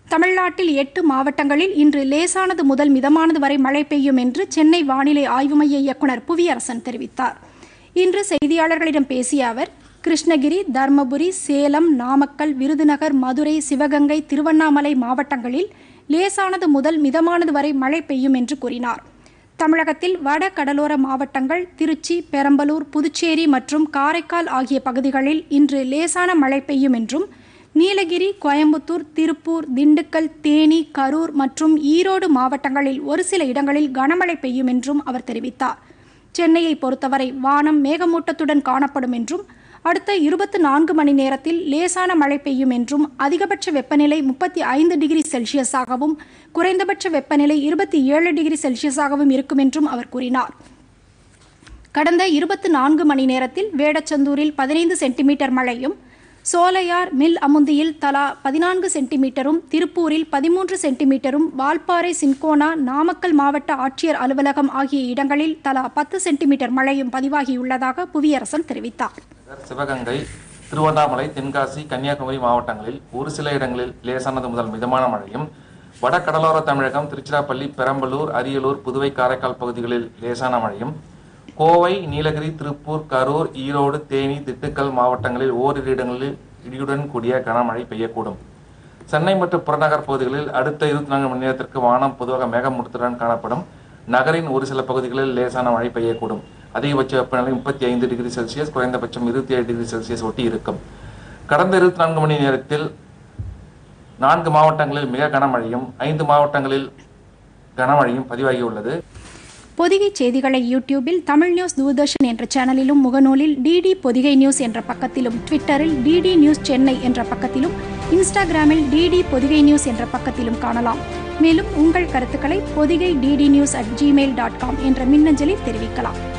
தமிழ்நாட்டில் எட்டு மாவட்டங்களில் இன்று லேசானது முதல் மிதமானது வரை மழை பெய்யும் என்று சென்னை வானிலை ஆய்வு மைய இயக்குநர் புவியரசன் தெரிவித்தார் இன்று செய்தியாளர்களிடம் பேசிய அவர் கிருஷ்ணகிரி தர்மபுரி சேலம் நாமக்கல் விருதுநகர் மதுரை சிவகங்கை திருவண்ணாமலை மாவட்டங்களில் லேசானது முதல் மிதமானது வரை மழை பெய்யும் என்று கூறினார் தமிழகத்தில் வட கடலோர மாவட்டங்கள் திருச்சி பெரம்பலூர் புதுச்சேரி மற்றும் காரைக்கால் ஆகிய பகுதிகளில் இன்று லேசான மழை பெய்யும் என்றும் நீலகிரி கோயம்புத்தூர் திருப்பூர் திண்டுக்கல் தேனி கரூர் மற்றும் ஈரோடு மாவட்டங்களில் ஒரு சில இடங்களில் கனமழை பெய்யும் என்றும் அவர் தெரிவித்தார் சென்னையை பொறுத்தவரை வானம் மேகமூட்டத்துடன் காணப்படும் என்றும் அடுத்த இருபத்தி நான்கு மணி நேரத்தில் லேசான மழை பெய்யும் என்றும் அதிகபட்ச வெப்பநிலை முப்பத்தி ஐந்து டிகிரி செல்சியஸாகவும் குறைந்தபட்ச வெப்பநிலை இருபத்தி ஏழு டிகிரி செல்சியஸாகவும் இருக்கும் என்றும் அவர் கூறினார் கடந்த இருபத்தி நான்கு மணி நேரத்தில் வேடச்சந்தூரில் பதினைந்து சென்டிமீட்டர் மழையும் சோலையார் மில் அமுந்தியில் தலா பதினான்கு சென்டிமீட்டரும் திருப்பூரில் பதிமூன்று சென்டிமீட்டரும் வால்பாறை சின்கோனா நாமக்கல் மாவட்ட ஆட்சியர் அலுவலகம் ஆகிய இடங்களில் தலா பத்து சென்டிமீட்டர் மழையும் பதிவாகியுள்ளதாக புவியரசன் தெரிவித்தார் சிவகங்கை திருவண்ணாமலை தென்காசி கன்னியாகுமரி மாவட்டங்களில் ஒரு சில இடங்களில் லேசானது முதல் மிதமான மழையும் வட கடலோர தமிழகம் திருச்சிராப்பள்ளி பெரம்பலூர் அரியலூர் புதுவை காரைக்கால் பகுதிகளில் லேசான மழையும் கோவை நீலகிரி திருப்பூர் கரூர் ஈரோடு தேனி திண்டுக்கல் மாவட்டங்களில் ஓரிரு இடங்களில் இடியுடன் கூடிய கனமழை பெய்யக்கூடும் சென்னை மற்றும் புறநகர் பகுதிகளில் அடுத்த இருபத்தி நான்கு மணி நேரத்திற்கு வானம் பொதுவாக மேகமூட்டத்துடன் காணப்படும் நகரின் ஒரு சில பகுதிகளில் லேசான மழை பெய்யக்கூடும் அதிகபட்ச வெப்பநிலை முப்பத்தி ஐந்து டிகிரி செல்சியஸ் குறைந்தபட்சம் இருபத்தி ஏழு டிகிரி செல்சியஸ் ஒட்டி இருக்கும் கடந்த இருபத்தி நான்கு மணி நேரத்தில் நான்கு மாவட்டங்களில் மிக கனமழையும் ஐந்து மாவட்டங்களில் கனமழையும் பதிவாகியுள்ளது பொதிகை செய்திகளை யூடியூபில் தமிழ் நியூஸ் தூர்தர்ஷன் என்ற சேனலிலும் முகநூலில் டிடி பொதிகை நியூஸ் என்ற பக்கத்திலும் ட்விட்டரில் டிடி நியூஸ் சென்னை என்ற பக்கத்திலும் இன்ஸ்டாகிராமில் டிடி பொதிகை நியூஸ் என்ற பக்கத்திலும் காணலாம் மேலும் உங்கள் கருத்துக்களை Podhigai DD news at Gmail dot com என்ற மின்னஞ்சலில் தெரிவிக்கலாம்